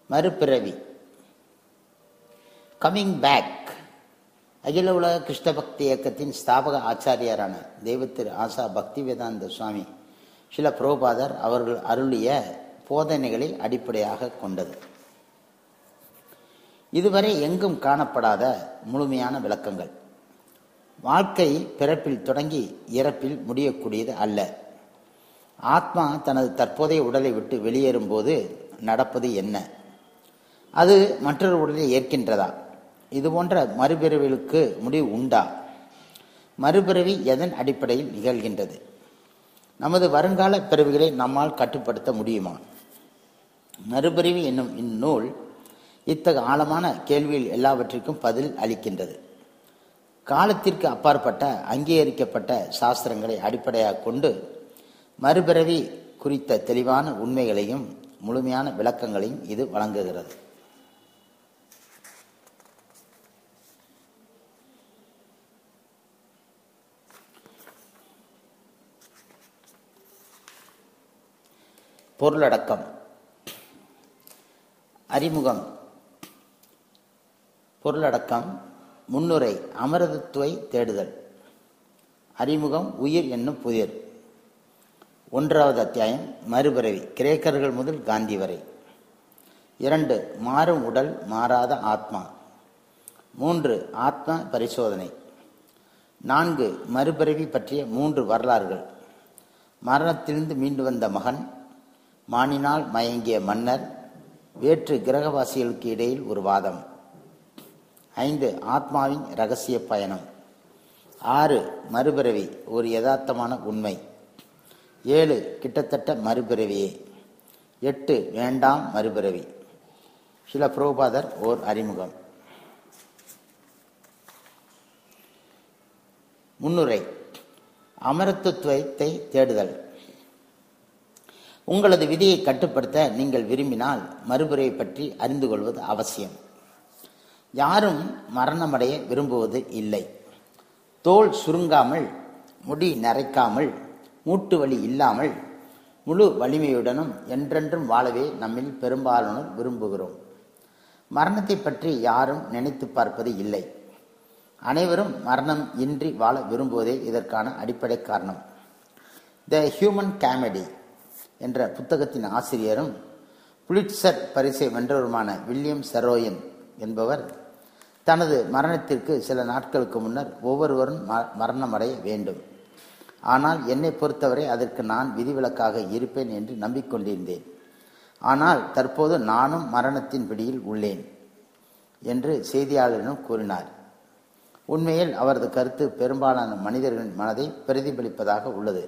மறுபிறவி coming back அகில உலக கிருஷ்ண பக்தி இயக்கத்தின் ஸ்தாபக ஆச்சாரியாரான தெய்வத்திரு ஆசா பக்தி வேதாந்த சுவாமி சில புரோபாதர் அவர்கள் அருளிய போதனைகளை அடிப்படையாக கொண்டது இதுவரை எங்கும் காணப்படாத முழுமையான விளக்கங்கள் வாழ்க்கை பிறப்பில் தொடங்கி இறப்பில் முடியக்கூடியது அல்ல ஆத்மா தனது தற்போதைய உடலை விட்டு வெளியேறும் போது நடப்பது என்ன அது மற்றொரு உடலை ஏற்கின்றதா இது போன்ற மறுபிறவிகளுக்கு முடிவு உண்டா மறுபிறவி எதன் அடிப்படையில் நிகழ்கின்றது நமது வருங்கால பிறவிகளை நம்மால் கட்டுப்படுத்த முடியுமா மறுபிறவி என்னும் இந்நூல் இத்தகைய ஆழமான கேள்வியில் எல்லாவற்றிற்கும் பதில் அளிக்கின்றது காலத்திற்கு அப்பாற்பட்ட அங்கீகரிக்கப்பட்ட சாஸ்திரங்களை அடிப்படையாக கொண்டு மறுபிறவி குறித்த தெளிவான உண்மைகளையும் முழுமையான விளக்கங்களையும் இது வழங்குகிறது பொருளடக்கம் அறிமுகம் பொருளடக்கம் முன்னுரை அமரதத்துவை தேடுதல் அறிமுகம் உயிர் என்னும் புதிர் ஒன்றாவது அத்தியாயம் மறுபிறவி கிரேக்கர்கள் முதல் காந்தி வரை இரண்டு மாறும் உடல் மாறாத ஆத்மா மூன்று ஆத்ம பரிசோதனை நான்கு மறுபிறவி பற்றிய மூன்று வரலாறுகள் மரணத்திலிருந்து மீண்டு வந்த மகன் மானினால் மயங்கிய மன்னர் வேற்று கிரகவாசிகளுக்கு இடையில் ஒரு வாதம் ஐந்து ஆத்மாவின் ரகசிய பயணம் ஆறு மறுபிறவி ஒரு யதார்த்தமான உண்மை ஏழு கிட்டத்தட்ட மறுபிறவியே எட்டு வேண்டாம் மறுபிறவி சில புரோபாதர் ஓர் அறிமுகம் முன்னுரை அமரத்துவத்தை தேடுதல் உங்களது விதியை கட்டுப்படுத்த நீங்கள் விரும்பினால் மறுபிறவை பற்றி அறிந்து கொள்வது அவசியம் யாரும் மரணமடைய விரும்புவது இல்லை தோல் சுருங்காமல் முடி நரைக்காமல் மூட்டு வலி இல்லாமல் முழு வலிமையுடனும் என்றென்றும் வாழவே நம்மில் பெரும்பாலானோர் விரும்புகிறோம் மரணத்தை பற்றி யாரும் நினைத்து பார்ப்பது இல்லை அனைவரும் மரணம் இன்றி வாழ விரும்புவதே இதற்கான அடிப்படை காரணம் த ஹியூமன் காமெடி என்ற புத்தகத்தின் ஆசிரியரும் புலிட்சர் பரிசை வென்றவருமான வில்லியம் சரோயன் என்பவர் தனது மரணத்திற்கு சில நாட்களுக்கு முன்னர் ஒவ்வொருவரும் மரணமடைய வேண்டும் ஆனால் என்னை பொறுத்தவரை அதற்கு நான் விதிவிலக்காக இருப்பேன் என்று நம்பிக்கொண்டிருந்தேன் ஆனால் தற்போது நானும் மரணத்தின் பிடியில் உள்ளேன் என்று செய்தியாளரிடம் கூறினார் உண்மையில் அவரது கருத்து பெரும்பாலான மனிதர்களின் மனதை பிரதிபலிப்பதாக உள்ளது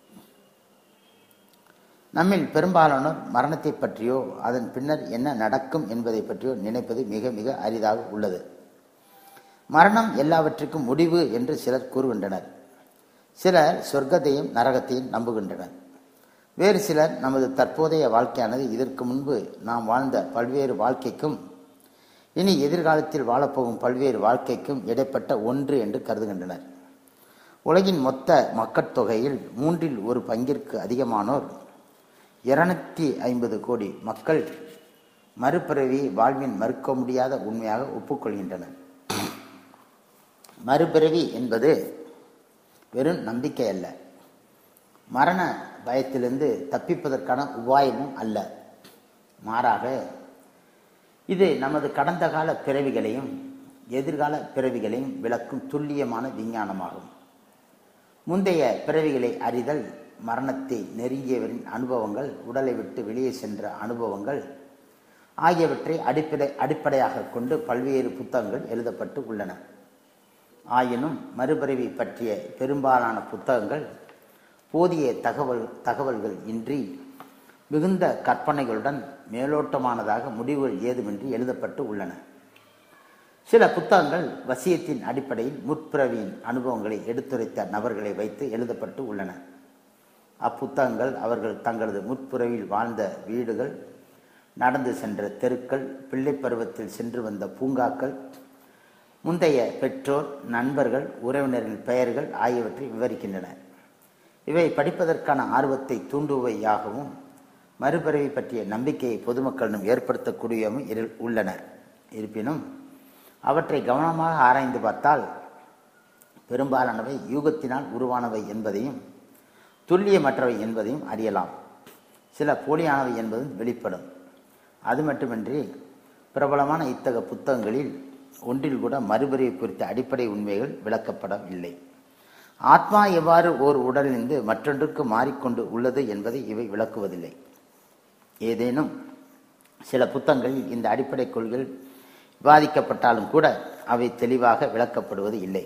நம்மில் பெரும்பாலானோர் மரணத்தை பற்றியோ அதன் பின்னர் என்ன நடக்கும் என்பதை பற்றியோ நினைப்பது மிக மிக அரிதாக உள்ளது மரணம் எல்லாவற்றுக்கும் முடிவு என்று சிலர் கூறுகின்றனர் சிலர் சொர்க்கத்தையும் நரகத்தையும் நம்புகின்றனர் வேறு சிலர் நமது தற்போதைய வாழ்க்கையானது இதற்கு முன்பு நாம் வாழ்ந்த பல்வேறு வாழ்க்கைக்கும் இனி எதிர்காலத்தில் வாழப்போகும் பல்வேறு வாழ்க்கைக்கும் இடைப்பட்ட ஒன்று என்று கருதுகின்றனர் உலகின் மொத்த மக்கட்தொகையில் மூன்றில் ஒரு பங்கிற்கு அதிகமானோர் இருநூத்தி ஐம்பது கோடி மக்கள் மறுபிறவி வாழ்வின் மறுக்க முடியாத உண்மையாக ஒப்புக்கொள்கின்றனர் மறுபிறவி என்பது வெறும் நம்பிக்கை அல்ல மரண பயத்திலிருந்து தப்பிப்பதற்கான உபாயமும் அல்ல மாறாக இது நமது கடந்த கால பிறவிகளையும் எதிர்கால பிறவிகளையும் விளக்கும் துல்லியமான விஞ்ஞானமாகும் முந்தைய பிறவிகளை அறிதல் மரணத்தை நெருங்கியவரின் அனுபவங்கள் உடலை விட்டு வெளியே சென்ற அனுபவங்கள் ஆகியவற்றை அடிப்படை அடிப்படையாக கொண்டு பல்வேறு புத்தகங்கள் எழுதப்பட்டு உள்ளன ஆயினும் மறுபிறவி பற்றிய பெரும்பாலான புத்தகங்கள் போதிய தகவல் தகவல்கள் இன்றி மிகுந்த கற்பனைகளுடன் மேலோட்டமானதாக முடிவுகள் ஏதுமின்றி எழுதப்பட்டு உள்ளன சில புத்தகங்கள் வசியத்தின் அடிப்படையில் முற்பிறவியின் அனுபவங்களை எடுத்துரைத்த நபர்களை வைத்து எழுதப்பட்டு உள்ளன அப்புத்தகங்கள் அவர்கள் தங்களது முற்பிறவியில் வாழ்ந்த வீடுகள் நடந்து சென்ற தெருக்கள் பிள்ளை பருவத்தில் சென்று வந்த பூங்காக்கள் முந்தைய பெற்றோர் நண்பர்கள் உறவினரின் பெயர்கள் ஆகியவற்றை விவரிக்கின்றன இவை படிப்பதற்கான ஆர்வத்தை தூண்டுவையாகவும் மறுபிறவி பற்றிய நம்பிக்கையை பொதுமக்களிடம் ஏற்படுத்தக்கூடியவும் இரு- உள்ளன இருப்பினும் அவற்றை கவனமாக ஆராய்ந்து பார்த்தால் பெரும்பாலானவை யூகத்தினால் உருவானவை என்பதையும் துல்லியமற்றவை என்பதையும் அறியலாம் சில போலியானவை என்பதும் வெளிப்படும் அது மட்டுமின்றி பிரபலமான இத்தகைய புத்தகங்களில் ஒன்றில் கூட மறுபிறவி குறித்த அடிப்படை உண்மைகள் விளக்கப்படவில்லை ஆத்மா எவ்வாறு ஓர் உடலிலிருந்து மற்றொன்றுக்கு மாறிக்கொண்டு உள்ளது என்பதை இவை விளக்குவதில்லை ஏதேனும் சில புத்தகங்களில் இந்த அடிப்படை கொள்கைகள் விவாதிக்கப்பட்டாலும் கூட அவை தெளிவாக விளக்கப்படுவது இல்லை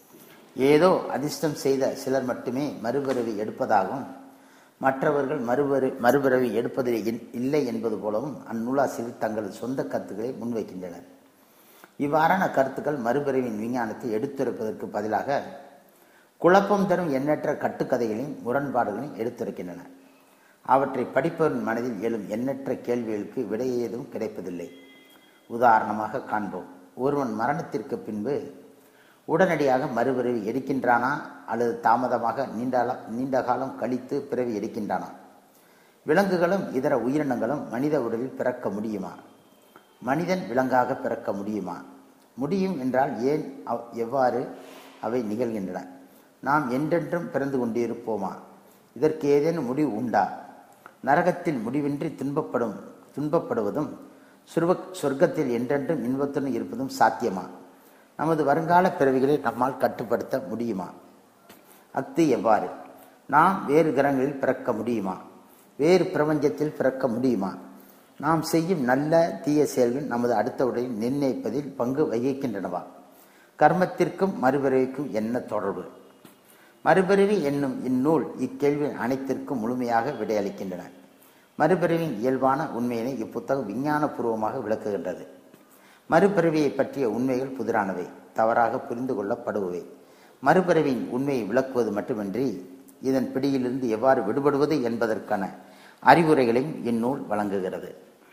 ஏதோ அதிர்ஷ்டம் செய்த சிலர் மட்டுமே மறுபிறவி எடுப்பதாகவும் மற்றவர்கள் மறுபிற மறுபிறவி எடுப்பது இன்- இல்லை என்பது போலவும் அந்நூலாசிரியர் தங்களது சொந்த கருத்துக்களை முன்வைக்கின்றனர் இவ்வாறான கருத்துக்கள் மறுபிறவின் விஞ்ஞானத்தை எடுத்துரைப்பதற்கு பதிலாக குழப்பம் தரும் எண்ணற்ற கட்டுக்கதைகளையும் முரண்பாடுகளையும் எடுத்துரைக்கின்றன அவற்றை படிப்பவரின் மனதில் எழும் எண்ணற்ற கேள்விகளுக்கு விடை ஏதும் கிடைப்பதில்லை உதாரணமாக காண்போம் ஒருவன் மரணத்திற்கு பின்பு உடனடியாக மறுபிறவி எடுக்கின்றானா அல்லது தாமதமாக நீண்ட நீண்ட காலம் கழித்து பிறவி எடுக்கின்றானா விலங்குகளும் இதர உயிரினங்களும் மனித உடலில் பிறக்க முடியுமா மனிதன் விலங்காக பிறக்க முடியுமா முடியும் என்றால் ஏன் அவ்- எவ்வாறு அவை நிகழ்கின்றன நாம் என்றென்றும் பிறந்து கொண்டிருப்போமா இதற்கு ஏதேனும் முடிவு உண்டா நரகத்தில் முடிவின்றி துன்பப்படும் துன்பப்படுவதும் சுர்வ சொர்க்கத்தில் என்றென்றும் இன்பத்துடன் இருப்பதும் சாத்தியமா நமது வருங்கால பிறவிகளை நம்மால் கட்டுப்படுத்த முடியுமா அஃது எவ்வாறு நாம் வேறு கிரகங்களில் பிறக்க முடியுமா வேறு பிரபஞ்சத்தில் பிறக்க முடியுமா நாம் செய்யும் நல்ல தீய செயல்கள் நமது அடுத்த உடலில் நிர்ணயிப்பதில் பங்கு வகிக்கின்றனவா கர்மத்திற்கும் மறுபிறவிக்கும் என்ன தொடர்பு மறுபிறவி என்னும் இந்நூல் இக்கேள்வி அனைத்திற்கும் முழுமையாக விடையளிக்கின்றன மறுபிறவியின் இயல்பான உண்மையினை இப்புத்தகம் விஞ்ஞானபூர்வமாக விளக்குகின்றது மறுபிறவியை பற்றிய உண்மைகள் புதிரானவை தவறாக புரிந்து கொள்ளப்படுபவை மறுபிறவியின் உண்மையை விளக்குவது மட்டுமின்றி இதன் பிடியிலிருந்து எவ்வாறு விடுபடுவது என்பதற்கான அறிவுரைகளையும் இந்நூல் வழங்குகிறது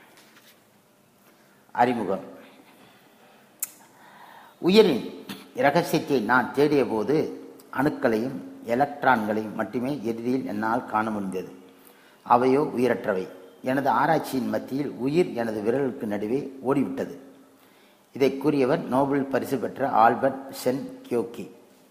அறிமுகம் உயிரின் இரகசியத்தை நான் தேடிய போது அணுக்களையும் எலக்ட்ரான்களையும் மட்டுமே இறுதியில் என்னால் காண முடிந்தது அவையோ உயிரற்றவை எனது ஆராய்ச்சியின் மத்தியில் உயிர் எனது விரலுக்கு நடுவே ஓடிவிட்டது இதை கூறியவர் நோபல் பரிசு பெற்ற ஆல்பர்ட் சென் கியோக்கி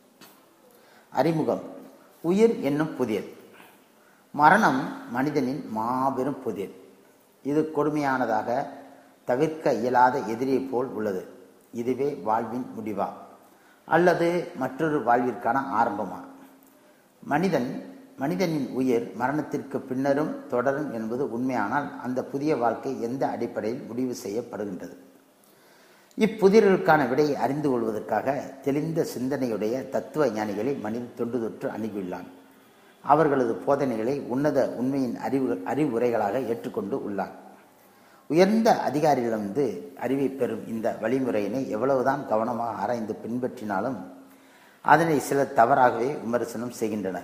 அறிமுகம் உயிர் என்னும் புதியது மரணம் மனிதனின் மாபெரும் புதியது இது கொடுமையானதாக தவிர்க்க இயலாத எதிரியை போல் உள்ளது இதுவே வாழ்வின் முடிவா அல்லது மற்றொரு வாழ்விற்கான ஆரம்பமா மனிதன் மனிதனின் உயிர் மரணத்திற்கு பின்னரும் தொடரும் என்பது உண்மையானால் அந்த புதிய வாழ்க்கை எந்த அடிப்படையில் முடிவு செய்யப்படுகின்றது இப்புதிர்களுக்கான விடையை அறிந்து கொள்வதற்காக தெளிந்த சிந்தனையுடைய தத்துவ ஞானிகளை மனிதன் தொண்டு தொற்று அணுகியுள்ளான் அவர்களது போதனைகளை உன்னத உண்மையின் அறிவு அறிவுரைகளாக ஏற்றுக்கொண்டு உள்ளான் உயர்ந்த அதிகாரிகளிடமிருந்து அறிவை பெறும் இந்த வழிமுறையினை எவ்வளவுதான் கவனமாக ஆராய்ந்து பின்பற்றினாலும் அதனை சிலர் தவறாகவே விமர்சனம் செய்கின்றனர்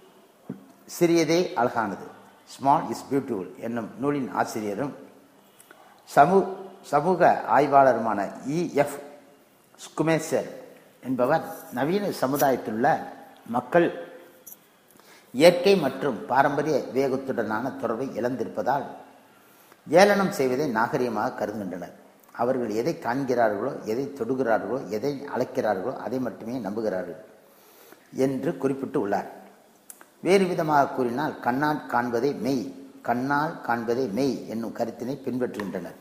சிறியதே அழகானது ஸ்மால் இஸ் பியூட்டிஃபுல் என்னும் நூலின் ஆசிரியரும் சமூ சமூக ஆய்வாளருமான இ எஃப் ஸ்குமேசர் என்பவர் நவீன சமுதாயத்திலுள்ள மக்கள் இயற்கை மற்றும் பாரம்பரிய வேகத்துடனான தொடர்பை இழந்திருப்பதால் ஏளனம் செய்வதை நாகரிகமாக கருதுகின்றனர் அவர்கள் எதை காண்கிறார்களோ எதை தொடுகிறார்களோ எதை அழைக்கிறார்களோ அதை மட்டுமே நம்புகிறார்கள் என்று குறிப்பிட்டு உள்ளார் வேறு விதமாக கூறினால் கண்ணால் காண்பதே மெய் கண்ணால் காண்பதே மெய் என்னும் கருத்தினை பின்பற்றுகின்றனர்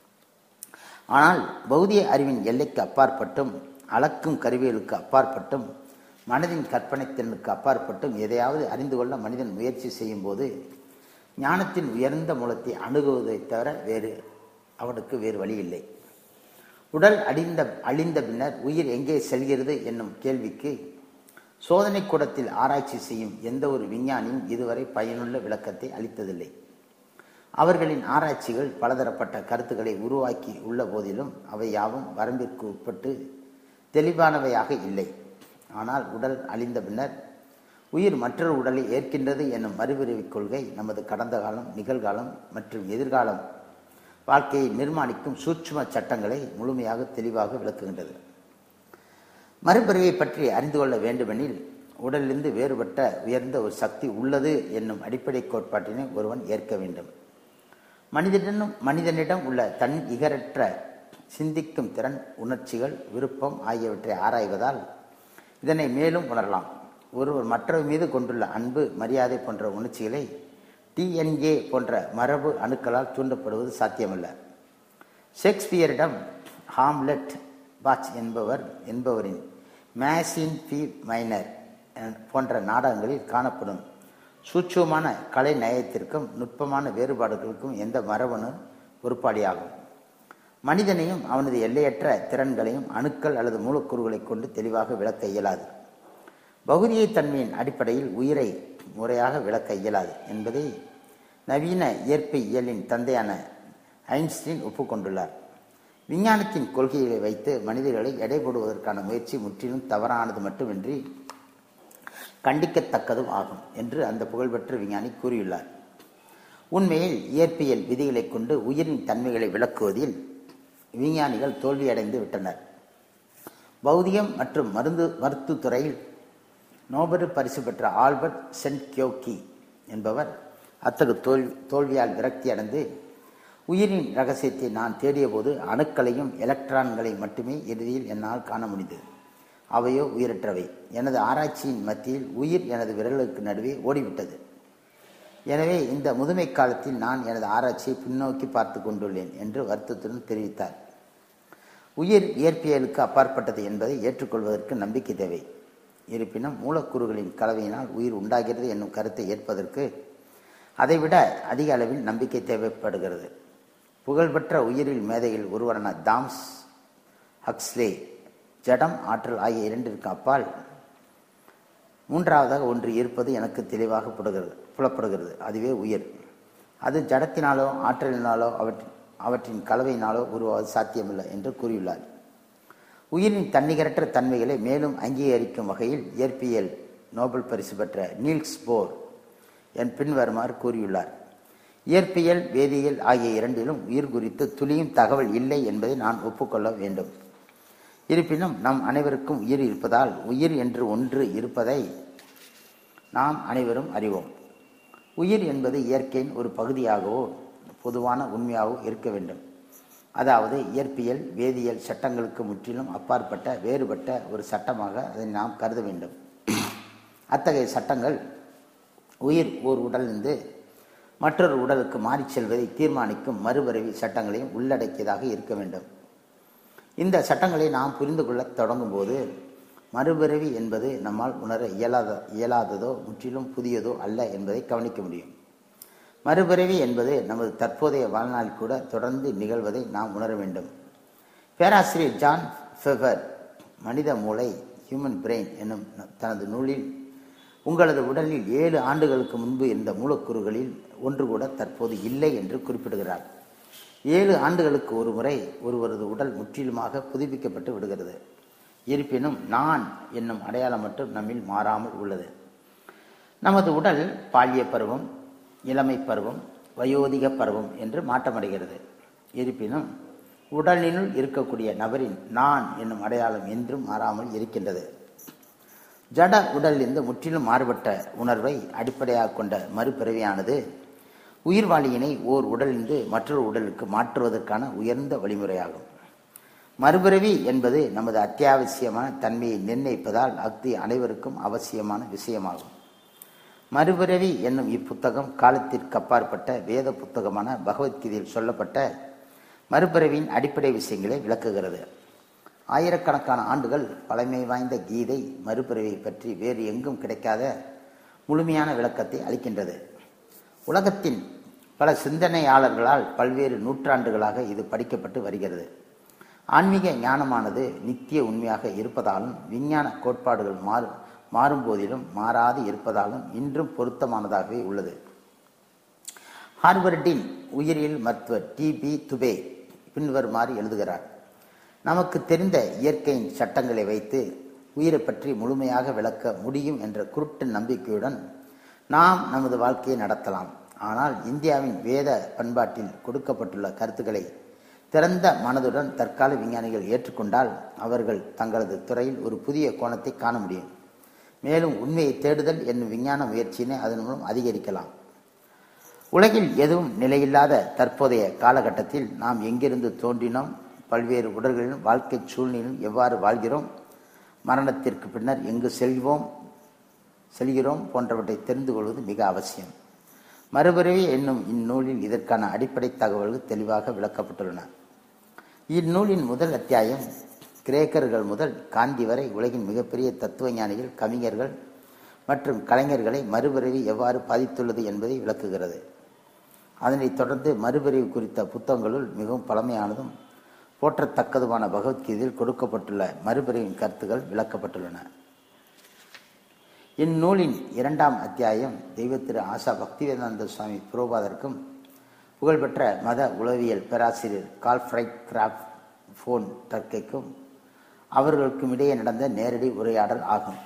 ஆனால் பௌதிக அறிவின் எல்லைக்கு அப்பாற்பட்டும் அளக்கும் கருவிகளுக்கு அப்பாற்பட்டும் மனதின் கற்பனை திறனுக்கு அப்பாற்பட்டும் எதையாவது அறிந்து கொள்ள மனிதன் முயற்சி செய்யும் போது ஞானத்தின் உயர்ந்த மூலத்தை அணுகுவதை தவிர வேறு அவனுக்கு வேறு வழி இல்லை உடல் அடிந்த அழிந்த பின்னர் உயிர் எங்கே செல்கிறது என்னும் கேள்விக்கு சோதனை கூடத்தில் ஆராய்ச்சி செய்யும் எந்த ஒரு விஞ்ஞானியும் இதுவரை பயனுள்ள விளக்கத்தை அளித்ததில்லை அவர்களின் ஆராய்ச்சிகள் பலதரப்பட்ட கருத்துக்களை உருவாக்கி உள்ள போதிலும் அவை யாவும் வரம்பிற்கு உட்பட்டு தெளிவானவையாக இல்லை ஆனால் உடல் அழிந்த பின்னர் உயிர் மற்றொரு உடலை ஏற்கின்றது என்னும் மறுபிறவிக் கொள்கை நமது கடந்த காலம் நிகழ்காலம் மற்றும் எதிர்காலம் வாழ்க்கையை நிர்மாணிக்கும் சூட்சும சட்டங்களை முழுமையாக தெளிவாக விளக்குகின்றது மறுபிறவியை பற்றி அறிந்து கொள்ள வேண்டுமெனில் உடலிலிருந்து வேறுபட்ட உயர்ந்த ஒரு சக்தி உள்ளது என்னும் அடிப்படை கோட்பாட்டினை ஒருவன் ஏற்க வேண்டும் மனிதனிடம் மனிதனிடம் உள்ள தன் இகரற்ற சிந்திக்கும் திறன் உணர்ச்சிகள் விருப்பம் ஆகியவற்றை ஆராய்வதால் இதனை மேலும் உணரலாம் ஒருவர் மற்றவர் மீது கொண்டுள்ள அன்பு மரியாதை போன்ற உணர்ச்சிகளை டிஎன்ஏ போன்ற மரபு அணுக்களால் தூண்டப்படுவது சாத்தியமல்ல ஷேக்ஸ்பியரிடம் ஹாம்லெட் பாச் என்பவர் என்பவரின் மேசின் பி மைனர் போன்ற நாடகங்களில் காணப்படும் சூட்சமான கலை நயத்திற்கும் நுட்பமான வேறுபாடுகளுக்கும் எந்த மரபணு பொறுப்பாளியாகும் மனிதனையும் அவனது எல்லையற்ற திறன்களையும் அணுக்கள் அல்லது மூலக்கூறுகளை கொண்டு தெளிவாக விளக்க இயலாது பகுதியை தன்மையின் அடிப்படையில் உயிரை முறையாக விளக்க இயலாது என்பதை நவீன இயற்பியலின் தந்தையான ஐன்ஸ்டீன் ஒப்புக்கொண்டுள்ளார் விஞ்ஞானத்தின் கொள்கைகளை வைத்து மனிதர்களை எடை போடுவதற்கான முயற்சி முற்றிலும் தவறானது மட்டுமின்றி கண்டிக்கத்தக்கதும் ஆகும் என்று அந்த புகழ்பெற்ற விஞ்ஞானி கூறியுள்ளார் உண்மையில் இயற்பியல் விதிகளை கொண்டு உயிரின் தன்மைகளை விளக்குவதில் விஞ்ஞானிகள் தோல்வியடைந்து விட்டனர் பௌதிகம் மற்றும் மருந்து மருத்துவத்துறையில் நோபல் பரிசு பெற்ற ஆல்பர்ட் சென்ட்கியோக்கி என்பவர் அத்தகு தோல்வி தோல்வியால் விரக்தி அடைந்து உயிரின் ரகசியத்தை நான் தேடியபோது அணுக்களையும் எலக்ட்ரான்களை மட்டுமே இறுதியில் என்னால் காண முடிந்தது அவையோ உயிரற்றவை எனது ஆராய்ச்சியின் மத்தியில் உயிர் எனது விரலுக்கு நடுவே ஓடிவிட்டது எனவே இந்த முதுமை காலத்தில் நான் எனது ஆராய்ச்சியை பின்னோக்கி பார்த்து கொண்டுள்ளேன் என்று வருத்தத்துடன் தெரிவித்தார் உயிர் இயற்பியலுக்கு அப்பாற்பட்டது என்பதை ஏற்றுக்கொள்வதற்கு நம்பிக்கை தேவை இருப்பினும் மூலக்கூறுகளின் கலவையினால் உயிர் உண்டாகிறது என்னும் கருத்தை ஏற்பதற்கு அதைவிட அதிக அளவில் நம்பிக்கை தேவைப்படுகிறது புகழ்பெற்ற உயிரில் மேதைகள் ஒருவரான தாம்ஸ் ஹக்ஸ்லே ஜடம் ஆற்றல் ஆகிய இரண்டிற்கு அப்பால் மூன்றாவதாக ஒன்று இருப்பது எனக்கு தெளிவாக புடுகிறது புலப்படுகிறது அதுவே உயிர் அது ஜடத்தினாலோ ஆற்றலினாலோ அவற்றின் அவற்றின் கலவையினாலோ உருவாவது சாத்தியமில்லை என்று கூறியுள்ளார் உயிரின் தன்னிகரற்ற தன்மைகளை மேலும் அங்கீகரிக்கும் வகையில் இயற்பியல் நோபல் பரிசு பெற்ற நீல்ஸ் போர் என் பின்வருமாறு கூறியுள்ளார் இயற்பியல் வேதியியல் ஆகிய இரண்டிலும் உயிர் குறித்து துளியும் தகவல் இல்லை என்பதை நான் ஒப்புக்கொள்ள வேண்டும் இருப்பினும் நம் அனைவருக்கும் உயிர் இருப்பதால் உயிர் என்று ஒன்று இருப்பதை நாம் அனைவரும் அறிவோம் உயிர் என்பது இயற்கையின் ஒரு பகுதியாகவோ பொதுவான உண்மையாகவோ இருக்க வேண்டும் அதாவது இயற்பியல் வேதியியல் சட்டங்களுக்கு முற்றிலும் அப்பாற்பட்ட வேறுபட்ட ஒரு சட்டமாக அதை நாம் கருத வேண்டும் அத்தகைய சட்டங்கள் உயிர் ஓர் உடலிருந்து மற்றொரு உடலுக்கு மாறிச் செல்வதை தீர்மானிக்கும் மறுபிறவி சட்டங்களையும் உள்ளடக்கியதாக இருக்க வேண்டும் இந்த சட்டங்களை நாம் புரிந்து கொள்ளத் தொடங்கும் போது மறுபிறவி என்பது நம்மால் உணர இயலாத இயலாததோ முற்றிலும் புதியதோ அல்ல என்பதை கவனிக்க முடியும் மறுபிறவி என்பது நமது தற்போதைய வாழ்நாளில் கூட தொடர்ந்து நிகழ்வதை நாம் உணர வேண்டும் பேராசிரியர் ஜான் ஃபெபர் மனித மூளை ஹியூமன் பிரெயின் என்னும் தனது நூலில் உங்களது உடலில் ஏழு ஆண்டுகளுக்கு முன்பு இருந்த மூலக்கூறுகளில் ஒன்று கூட தற்போது இல்லை என்று குறிப்பிடுகிறார் ஏழு ஆண்டுகளுக்கு ஒரு முறை ஒருவரது உடல் முற்றிலுமாக புதுப்பிக்கப்பட்டு விடுகிறது இருப்பினும் நான் என்னும் அடையாளம் மட்டும் நம்மில் மாறாமல் உள்ளது நமது உடல் பாலிய பருவம் இளமை பருவம் வயோதிக பருவம் என்று மாற்றமடைகிறது இருப்பினும் உடலினுள் இருக்கக்கூடிய நபரின் நான் என்னும் அடையாளம் என்றும் மாறாமல் இருக்கின்றது ஜட உடலிலிருந்து முற்றிலும் மாறுபட்ட உணர்வை அடிப்படையாக கொண்ட மறுபிறவியானது உயிர்வாளியினை ஓர் உடலிருந்து மற்றொரு உடலுக்கு மாற்றுவதற்கான உயர்ந்த வழிமுறையாகும் மறுபிறவி என்பது நமது அத்தியாவசியமான தன்மையை நிர்ணயிப்பதால் அஃது அனைவருக்கும் அவசியமான விஷயமாகும் மறுபிறவி என்னும் இப்புத்தகம் காலத்திற்கு அப்பாற்பட்ட வேத புத்தகமான பகவத்கீதையில் சொல்லப்பட்ட மறுபிறவியின் அடிப்படை விஷயங்களை விளக்குகிறது ஆயிரக்கணக்கான ஆண்டுகள் பழமை வாய்ந்த கீதை மறுபிறவியை பற்றி வேறு எங்கும் கிடைக்காத முழுமையான விளக்கத்தை அளிக்கின்றது உலகத்தின் பல சிந்தனையாளர்களால் பல்வேறு நூற்றாண்டுகளாக இது படிக்கப்பட்டு வருகிறது ஆன்மீக ஞானமானது நித்திய உண்மையாக இருப்பதாலும் விஞ்ஞான கோட்பாடுகள் மாறு மாறும்போதிலும் மாறாது இருப்பதாலும் இன்றும் பொருத்தமானதாகவே உள்ளது ஹார்வர்டின் உயிரியல் மருத்துவர் டி பி துபே பின்வருமாறு எழுதுகிறார் நமக்கு தெரிந்த இயற்கையின் சட்டங்களை வைத்து உயிரை பற்றி முழுமையாக விளக்க முடியும் என்ற குருட்டு நம்பிக்கையுடன் நாம் நமது வாழ்க்கையை நடத்தலாம் ஆனால் இந்தியாவின் வேத பண்பாட்டில் கொடுக்கப்பட்டுள்ள கருத்துக்களை திறந்த மனதுடன் தற்கால விஞ்ஞானிகள் ஏற்றுக்கொண்டால் அவர்கள் தங்களது துறையில் ஒரு புதிய கோணத்தை காண முடியும் மேலும் உண்மையை தேடுதல் என்னும் விஞ்ஞான முயற்சியினை அதன் மூலம் அதிகரிக்கலாம் உலகில் எதுவும் நிலையில்லாத தற்போதைய காலகட்டத்தில் நாம் எங்கிருந்து தோன்றினோம் பல்வேறு உடல்களிலும் வாழ்க்கை சூழ்நிலையிலும் எவ்வாறு வாழ்கிறோம் மரணத்திற்கு பின்னர் எங்கு செல்வோம் செல்கிறோம் போன்றவற்றை தெரிந்து கொள்வது மிக அவசியம் மறுபிறவி என்னும் இந்நூலில் இதற்கான அடிப்படை தகவல்கள் தெளிவாக விளக்கப்பட்டுள்ளன இந்நூலின் முதல் அத்தியாயம் கிரேக்கர்கள் முதல் காந்தி வரை உலகின் மிகப்பெரிய தத்துவ ஞானிகள் கவிஞர்கள் மற்றும் கலைஞர்களை மறுபிறவி எவ்வாறு பாதித்துள்ளது என்பதை விளக்குகிறது அதனைத் தொடர்ந்து மறுபிறவி குறித்த புத்தகங்களுள் மிகவும் பழமையானதும் போற்றத்தக்கதுமான பகவத்கீதையில் கொடுக்கப்பட்டுள்ள மறுபிறவின் கருத்துக்கள் விளக்கப்பட்டுள்ளன இந்நூலின் இரண்டாம் அத்தியாயம் தெய்வ திரு ஆசா பக்திவேதாந்த சுவாமி புரோபாதருக்கும் புகழ்பெற்ற மத உளவியல் பேராசிரியர் கால்ஃப்ரைட் கிராப் ஃபோன் டர்க்கைக்கும் அவர்களுக்கும் இடையே நடந்த நேரடி உரையாடல் ஆகும்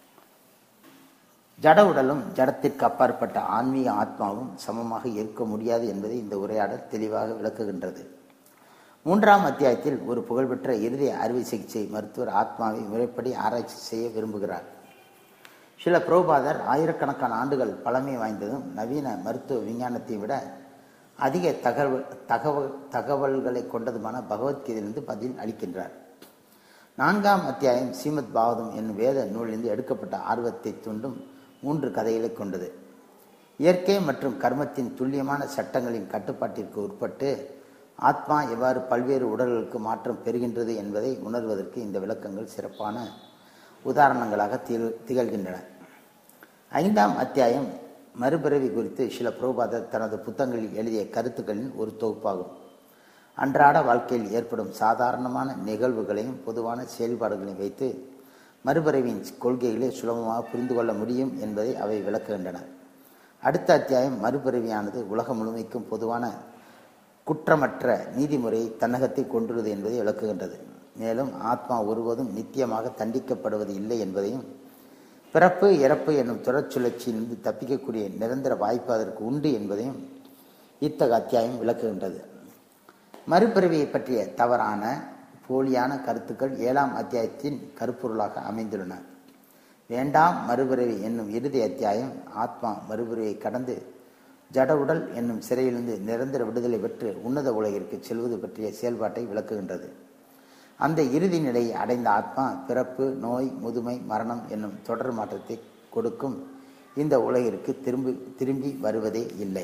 ஜட உடலும் ஜடத்திற்கு அப்பாற்பட்ட ஆன்மீக ஆத்மாவும் சமமாக இருக்க முடியாது என்பதை இந்த உரையாடல் தெளிவாக விளக்குகின்றது மூன்றாம் அத்தியாயத்தில் ஒரு புகழ்பெற்ற இருதய அறுவை சிகிச்சை மருத்துவர் ஆத்மாவை முறைப்படி ஆராய்ச்சி செய்ய விரும்புகிறார் சில புரோபாதர் ஆயிரக்கணக்கான ஆண்டுகள் பழமை வாய்ந்ததும் நவீன மருத்துவ விஞ்ஞானத்தை விட அதிக தகவல் தகவல் தகவல்களை கொண்டதுமான பகவத்கீதையிலிருந்து பதில் அளிக்கின்றார் நான்காம் அத்தியாயம் ஸ்ரீமத் பாவதம் என்னும் வேத நூலிலிருந்து எடுக்கப்பட்ட ஆர்வத்தை தூண்டும் மூன்று கதைகளை கொண்டது இயற்கை மற்றும் கர்மத்தின் துல்லியமான சட்டங்களின் கட்டுப்பாட்டிற்கு உட்பட்டு ஆத்மா எவ்வாறு பல்வேறு உடல்களுக்கு மாற்றம் பெறுகின்றது என்பதை உணர்வதற்கு இந்த விளக்கங்கள் சிறப்பான உதாரணங்களாக திகழ் திகழ்கின்றன ஐந்தாம் அத்தியாயம் மறுபிறவி குறித்து சில புரோபாதர் தனது புத்தகங்களில் எழுதிய கருத்துக்களின் ஒரு தொகுப்பாகும் அன்றாட வாழ்க்கையில் ஏற்படும் சாதாரணமான நிகழ்வுகளையும் பொதுவான செயல்பாடுகளையும் வைத்து மறுபிறவியின் கொள்கைகளை சுலபமாக புரிந்து கொள்ள முடியும் என்பதை அவை விளக்குகின்றன அடுத்த அத்தியாயம் மறுபிறவியானது உலகம் முழுமைக்கும் பொதுவான குற்றமற்ற நீதிமுறையை தன்னகத்தை கொண்டுள்ளது என்பதை விளக்குகின்றது மேலும் ஆத்மா ஒருபோதும் நித்தியமாக தண்டிக்கப்படுவது இல்லை என்பதையும் பிறப்பு இறப்பு என்னும் தொடர் சுழற்சியிலிருந்து தப்பிக்கக்கூடிய நிரந்தர வாய்ப்பு அதற்கு உண்டு என்பதையும் இத்தகைய அத்தியாயம் விளக்குகின்றது மறுபிறவியை பற்றிய தவறான போலியான கருத்துக்கள் ஏழாம் அத்தியாயத்தின் கருப்பொருளாக அமைந்துள்ளன வேண்டாம் மறுபிறவி என்னும் இறுதி அத்தியாயம் ஆத்மா மறுபிறவியை கடந்து ஜட உடல் என்னும் சிறையிலிருந்து நிரந்தர விடுதலை பெற்று உன்னத உலகிற்கு செல்வது பற்றிய செயல்பாட்டை விளக்குகின்றது அந்த இறுதி நிலையை அடைந்த ஆத்மா பிறப்பு நோய் முதுமை மரணம் என்னும் தொடர் மாற்றத்தை கொடுக்கும் இந்த உலகிற்கு திரும்பி திரும்பி வருவதே இல்லை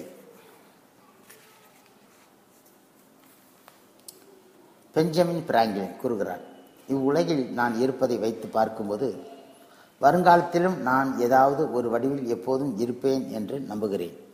பெஞ்சமின் பிராங்கிலின் கூறுகிறார் இவ்வுலகில் நான் இருப்பதை வைத்து பார்க்கும்போது வருங்காலத்திலும் நான் ஏதாவது ஒரு வடிவில் எப்போதும் இருப்பேன் என்று நம்புகிறேன்